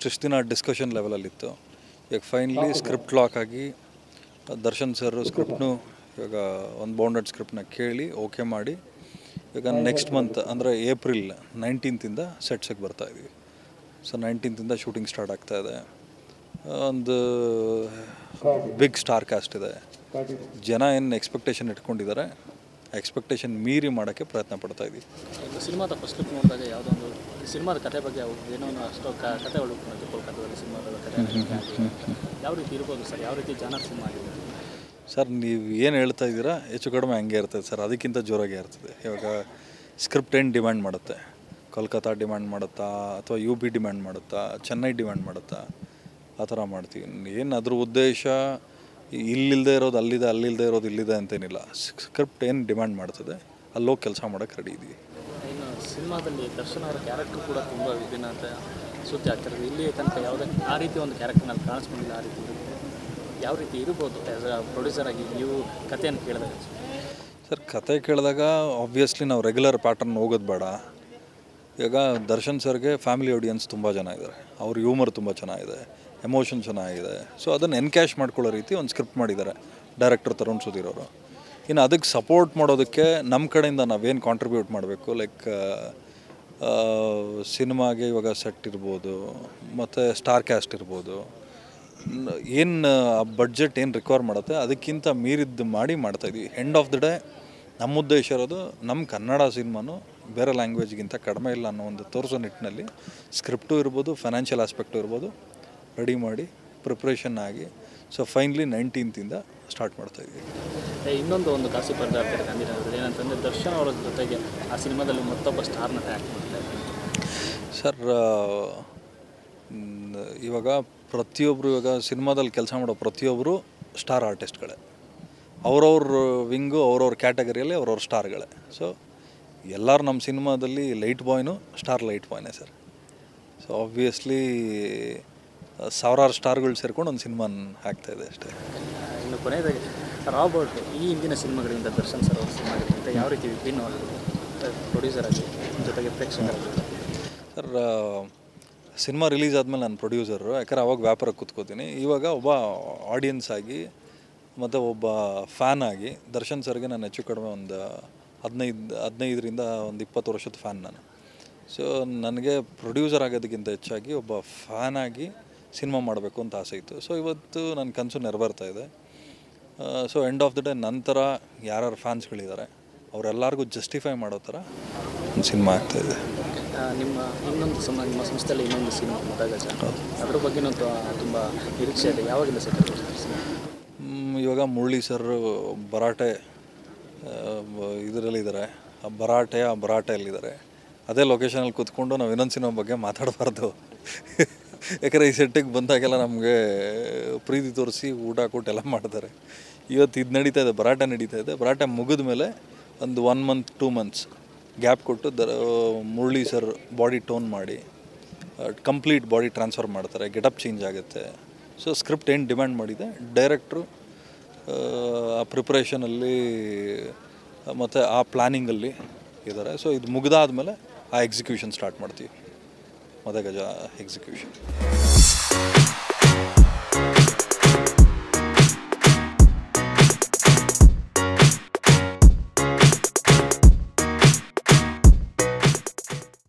ಇಷ್ಟಿಷ್ಟು ದಿನ ಡಿಸ್ಕಷನ್ ಲೆವೆಲಲ್ಲಿತ್ತು ಈಗ ಫೈನಲಿ ಸ್ಕ್ರಿಪ್ಟ್ ಲಾಕ್ ಆಗಿ ದರ್ಶನ್ ಸರ್ ಸ್ಕ್ರಿಪ್ಟ್ನು ಇವಾಗ ಒಂದು ಬೌಂಡೆಡ್ ಸ್ಕ್ರಿಪ್ಟ್ನ ಕೇಳಿ ಓಕೆ ಮಾಡಿ ಈಗ ನೆಕ್ಸ್ಟ್ ಮಂತ್ ಅಂದರೆ ಏಪ್ರಿಲ್ ನೈನ್ಟೀನ್ತಿಂದ ಸೆಟ್ಸಿಗೆ ಬರ್ತಾ ಇದೀವಿ ಸೊ ನೈನ್ಟೀನ್ತಿಂದ ಶೂಟಿಂಗ್ ಸ್ಟಾರ್ಟ್ ಆಗ್ತಾ ಇದೆ ಒಂದು ಬಿಗ್ ಸ್ಟಾರ್ ಕಾಸ್ಟ್ ಇದೆ ಜನ ಏನು ಎಕ್ಸ್ಪೆಕ್ಟೇಷನ್ ಇಟ್ಕೊಂಡಿದ್ದಾರೆ ಎಕ್ಸ್ಪೆಕ್ಟೇಷನ್ ಮೀರಿ ಮಾಡೋಕ್ಕೆ ಪ್ರಯತ್ನ ಪಡ್ತಾ ಇದ್ದೀವಿ ಈಗ ಸಿನಿಮಾದ ಫಸ್ಟ್ ಲುಕ್ ನೋಡಿದಾಗ ಯಾವುದೋ ಒಂದು ಸಿನಿಮಾದ ಕತೆ ಬಗ್ಗೆ ಅವು ಏನೋ ಒಂದು ಅಷ್ಟೋ ಕ- ಕತೆ ಹುಡುಕೊಂಡು ಕೋಲ್ಕತ್ತಾದಲ್ಲಿ ಸಿನಿಮಾದ ಕತೆ ಯಾವ ರೀತಿ ಇರ್ಬೋದು ಸರ್ ಯಾವ ರೀತಿ ಜನ ಸಿನಿಮಾ ಆಗಿದೆ ಸರ್ ನೀವು ಏನು ಹೇಳ್ತಾ ಇದ್ದೀರಾ ಹೆಚ್ಚು ಕಡಿಮೆ ಹಂಗೆ ಇರ್ತದೆ ಸರ್ ಅದಕ್ಕಿಂತ ಜೋರಾಗಿ ಇರ್ತದೆ ಇವಾಗ ಸ್ಕ್ರಿಪ್ಟ್ ಏನು ಡಿಮ್ಯಾಂಡ್ ಮಾಡುತ್ತೆ ಕೋಲ್ಕತ್ತಾ ಡಿಮ್ಯಾಂಡ್ ಮಾಡುತ್ತಾ ಅಥವಾ ಯು ಪಿ ಡಿಮ್ಯಾಂಡ್ ಮಾಡುತ್ತಾ ಚೆನ್ನೈ ಡಿಮ್ಯಾಂಡ್ ಮಾಡುತ್ತಾ ಆ ಥರ ಮಾಡ್ತೀವಿ ಏನು ಅದ್ರ ಉದ್ದೇಶ ಇಲ್ಲಿಲ್ಲದೆ ಇರೋದು ಅಲ್ಲಿದೆ ಅಲ್ಲಿಲ್ಲದೆ ಇರೋದು ಇಲ್ಲಿದೆ ಅಂತೇನಿಲ್ಲ ಸ್ಕ್ರಿಪ್ಟ್ ಏನು ಡಿಮ್ಯಾಂಡ್ ಮಾಡ್ತದೆ ಅಲ್ಲೋಗಿ ಕೆಲಸ ಮಾಡೋಕ್ಕೆ ರೆಡಿ ಇದ್ದೀವಿ ಇನ್ನು ಸಿನಿಮಾದಲ್ಲಿ ದರ್ಶನ್ ಅವರ ಕ್ಯಾರೆಕ್ಟರ್ ಕೂಡ ತುಂಬ ವಿಭಿನ್ನ ಅಂತ ಸುದ್ದಿ ಆಗ್ತಿರೋದು ಇಲ್ಲಿ ತನಕ ಯಾವುದೇ ಆ ರೀತಿ ಒಂದು ಕ್ಯಾರೆಕ್ಟರ್ ನಾನು ಕಾಣಿಸ್ಕೊಂಡಿಲ್ಲ ಆ ರೀತಿ ಇರುತ್ತೆ ಯಾವ ರೀತಿ ಇರ್ಬೋದು ಆ್ಯಸ್ ಅ ಪ್ರೊಡ್ಯೂಸರ್ ಆಗಿ ನೀವು ಕಥೆಯನ್ನು ಕೇಳಿದಾಗ ಸರ್ ಕತೆ ಕೇಳಿದಾಗ ಆಬ್ವಿಯಸ್ಲಿ ನಾವು ರೆಗ್ಯುಲರ್ ಪ್ಯಾಟರ್ನ್ ಹೋಗೋದು ಬೇಡ ಈಗ ದರ್ಶನ್ ಸರ್ಗೆ ಫ್ಯಾಮಿಲಿ ಆಡಿಯನ್ಸ್ ತುಂಬ ಜನ ಇದ್ದಾರೆ ಅವ್ರ ಹ್ಯೂಮರ್ ತುಂಬ ಚೆನ್ನಾಗಿದೆ ಎಮೋಷನ್ ಚೆನ್ನಾಗಿದೆ ಸೊ ಅದನ್ನು ಎನ್ಕ್ಯಾಶ್ ಮಾಡ್ಕೊಳ್ಳೋ ರೀತಿ ಒಂದು ಸ್ಕ್ರಿಪ್ಟ್ ಮಾಡಿದ್ದಾರೆ ಡೈರೆಕ್ಟರ್ ತರುಣ್ ಸುಧೀರ್ ಅವರು ಇನ್ನು ಅದಕ್ಕೆ ಸಪೋರ್ಟ್ ಮಾಡೋದಕ್ಕೆ ನಮ್ಮ ಕಡೆಯಿಂದ ನಾವೇನು ಕಾಂಟ್ರಿಬ್ಯೂಟ್ ಮಾಡಬೇಕು ಲೈಕ್ ಸಿನಿಮಾಗೆ ಇವಾಗ ಸೆಟ್ ಇರ್ಬೋದು ಮತ್ತು ಸ್ಟಾರ್ ಕ್ಯಾಸ್ಟ್ ಇರ್ಬೋದು ಏನು ಬಡ್ಜೆಟ್ ಏನು ರಿಕ್ವೈರ್ ಮಾಡುತ್ತೆ ಅದಕ್ಕಿಂತ ಮೀರಿದ್ದು ಮಾಡಿ ಮಾಡ್ತಾಯಿದ್ವಿ ಎಂಡ್ ಆಫ್ ದ ಡೇ ನಮ್ಮ ಉದ್ದೇಶ ಇರೋದು ನಮ್ಮ ಕನ್ನಡ ಸಿನಿಮಾನು ಬೇರೆ ಲ್ಯಾಂಗ್ವೇಜ್ಗಿಂತ ಕಡಿಮೆ ಇಲ್ಲ ಅನ್ನೋ ಒಂದು ತೋರಿಸೋ ನಿಟ್ಟಿನಲ್ಲಿ ಸ್ಕ್ರಿಪ್ಟು ಇರ್ಬೋದು ಫೈನಾನ್ಷಿಯಲ್ ಆಸ್ಪೆಕ್ಟು ಇರ್ಬೋದು ರೆಡಿ ಮಾಡಿ ಪ್ರಿಪ್ರೇಷನ್ ಆಗಿ ಸೊ ಫೈನಲಿ ನೈನ್ಟೀನ್ತಿಂದ ಸ್ಟಾರ್ಟ್ ಮಾಡ್ತಾಯಿದ್ವಿ ಏ, ಇನ್ನೊಂದು ಒಂದು ಕಾಸಿ ಪರದಾಡ್ತಾರೆ ಗಾಂಧಿನಗರದಲ್ಲಿ ಏನಂತಂದರೆ ದರ್ಶನ್ ಅವರ ಜೊತೆಗೆ ಆ ಸಿನಿಮಾದಲ್ಲಿ ಮತ್ತೊಬ್ಬ ಸ್ಟಾರ್ನ ಆ್ಯಕ್ಟ್ ಮಾಡ್ತಾರೆ ಸರ್ ಮ್, ಇವಾಗ ಪ್ರತಿಯೊಬ್ಬರು ಇವಾಗ ಸಿನಿಮಾದಲ್ಲಿ ಕೆಲಸ ಮಾಡೋ ಪ್ರತಿಯೊಬ್ಬರು ಸ್ಟಾರ್ ಆರ್ಟಿಸ್ಟ್ಗಳೇ ಅವ್ರವ್ರ ವಿಂಗು ಅವ್ರವ್ರ ಕ್ಯಾಟಗರಿಯಲ್ಲಿ ಅವ್ರವ್ರ ಸ್ಟಾರ್ಗಳೇ ಸೊ ಎಲ್ಲರೂ ನಮ್ಮ ಸಿನಿಮಾದಲ್ಲಿ ಲೈಟ್ ಬಾಯ್ನು ಸ್ಟಾರ್ ಲೈಟ್ ಬಾಯ್ನೇ ಸರ್ ಸೊ ಆಬ್ವಿಯಸ್ಲಿ ಸಾವಿರಾರು ಸ್ಟಾರ್ಗಳು ಸೇರ್ಕೊಂಡು ಒಂದು ಸಿನಿಮಾನ ಆಗ್ತಾಯಿದೆ ಅಷ್ಟೇ ಇನ್ನು ಕೊನೆಯದಾಗಿ ರಾಬರ್ಟ್ ಈ ಹಿಂದಿನ ಸಿನಿಮಾಗಳಿಂದ ದರ್ಶನ್ ಸರ್ ಅವರ ಸಿನಿಮಾಗಳಿಗಿಂತ ಯಾವ ರೀತಿ ವಿಭಿನ್ನವಾಗಿದೆ ಪ್ರೊಡ್ಯೂಸರ್ ಆಗಿ ಜೊತೆಗೆ ಪ್ರೇಕ್ಷಕರಾಗಿ ಸರ್ ಸಿನಿಮಾ ರಿಲೀಸ್ ಆದಮೇಲೆ ನಾನು ಪ್ರೊಡ್ಯೂಸರು ಯಾಕಂದ್ರೆ ಅವಾಗ ವ್ಯಾಪಾರಕ್ಕೆ ಕೂತ್ಕೋತೀನಿ ಇವಾಗ ಒಬ್ಬ ಆಡಿಯನ್ಸ್ ಆಗಿ ಮತ್ತು ಒಬ್ಬ ಫ್ಯಾನ್ ಆಗಿ ದರ್ಶನ್ ಸರ್ಗೆ ನಾನು ಹೆಚ್ಚು ಕಡಿಮೆ ಒಂದು ಹದಿನೈದು ಹದಿನೈದರಿಂದ ಒಂದು ಇಪ್ಪತ್ತು ವರ್ಷದ ಫ್ಯಾನ್ ನಾನು ಸೊ ನನಗೆ ಪ್ರೊಡ್ಯೂಸರ್ ಆಗೋದಕ್ಕಿಂತ ಹೆಚ್ಚಾಗಿ ಒಬ್ಬ ಫ್ಯಾನ್ ಆಗಿ ಸಿನಿಮಾ ಮಾಡಬೇಕು ಅಂತ ಆಸೆ ಇತ್ತು ಸೊ ಇವತ್ತು ನನ್ನ ಕನಸು ನೆರವೇರ್ತಾ ಇದೆ so end of the day ನಂತರ ಯಾರ್ಯಾರು ಫ್ಯಾನ್ಸ್ಗಳಿದ್ದಾರೆ ಅವರೆಲ್ಲರಿಗೂ ಜಸ್ಟಿಫೈ ಮಾಡೋ ಥರ ಒಂದು ಸಿನಿಮಾ ಆಗ್ತಾಯಿದೆ ಆ, ನಿಮ್ಮ ಇನ್ನೊಂದು ಸಮ ನಿಮ್ಮ ಸಂಸ್ಥೆಯಲ್ಲಿ ಇನ್ನೊಂದು ಸಿನಿಮಾ ಮುದ್ದಾಗಜ ಅದ್ರ ಬಗ್ಗೆನೂ ತುಂಬ ನಿರೀಕ್ಷೆ ಇದೆ ಯಾವಾಗಿಂದ ಸೆಟ್ ಮ್, ಇವಾಗ ಮುರಳಿ ಸರ್ ಭರಾಟೆ ಇದರಲ್ಲಿದ್ದಾರೆ ಆ ಭರಾಟೆಯ ಭರಾಟೆಯಲ್ಲಿದ್ದಾರೆ ಅದೇ ಲೊಕೇಶನಲ್ಲಿ ಕೂತ್ಕೊಂಡು ನಾವು ಇನ್ನೊಂದು ಸಿನಿಮಾ ಬಗ್ಗೆ ಮಾತಾಡಬಾರ್ದು ಯಾಕಂದರೆ ಈ ಸೆಟ್ಟಿಗೆ ಬಂದಾಗೆಲ್ಲ ನಮಗೆ ಪ್ರೀತಿ ತೋರಿಸಿ ಊಟ ಕೊಟ್ಟು ಎಲ್ಲ ಮಾಡ್ತಾರೆ ಇವತ್ತು ಇದು ನಡೀತಾ ಇದೆ ಭರಾಟೆ ನಡೀತಾ ಇದೆ ಭರಾಟೆ ಮುಗಿದ ಮೇಲೆ ಒಂದು one month two months gap ಕೊಟ್ಟು ದರ ಮುರಳಿ ಸರ್ ಬಾಡಿ ಟೋನ್ ಮಾಡಿ ಕಂಪ್ಲೀಟ್ ಬಾಡಿ ಟ್ರಾನ್ಸ್ಫರ್ ಮಾಡ್ತಾರೆ ಗೆಟಪ್ ಚೇಂಜ್ ಆಗುತ್ತೆ ಸೊ ಸ್ಕ್ರಿಪ್ಟ್ ಏನು ಡಿಮ್ಯಾಂಡ್ ಮಾಡಿದೆ ಡೈರೆಕ್ಟ್ರು ಆ ಪ್ರಿಪ್ರೇಷನಲ್ಲಿ ಮತ್ತು ಆ ಪ್ಲ್ಯಾನಿಂಗಲ್ಲಿ ಇದ್ದಾರೆ ಸೊ ಇದು ಮುಗಿದಾದ್ಮೇಲೆ ಆ ಎಕ್ಸಿಕ್ಯೂಷನ್ ಸ್ಟಾರ್ಟ್ ಮಾಡ್ತೀವಿ ಮದಗಜ ಎಕ್ಸಿಕ್ಯೂಷನ್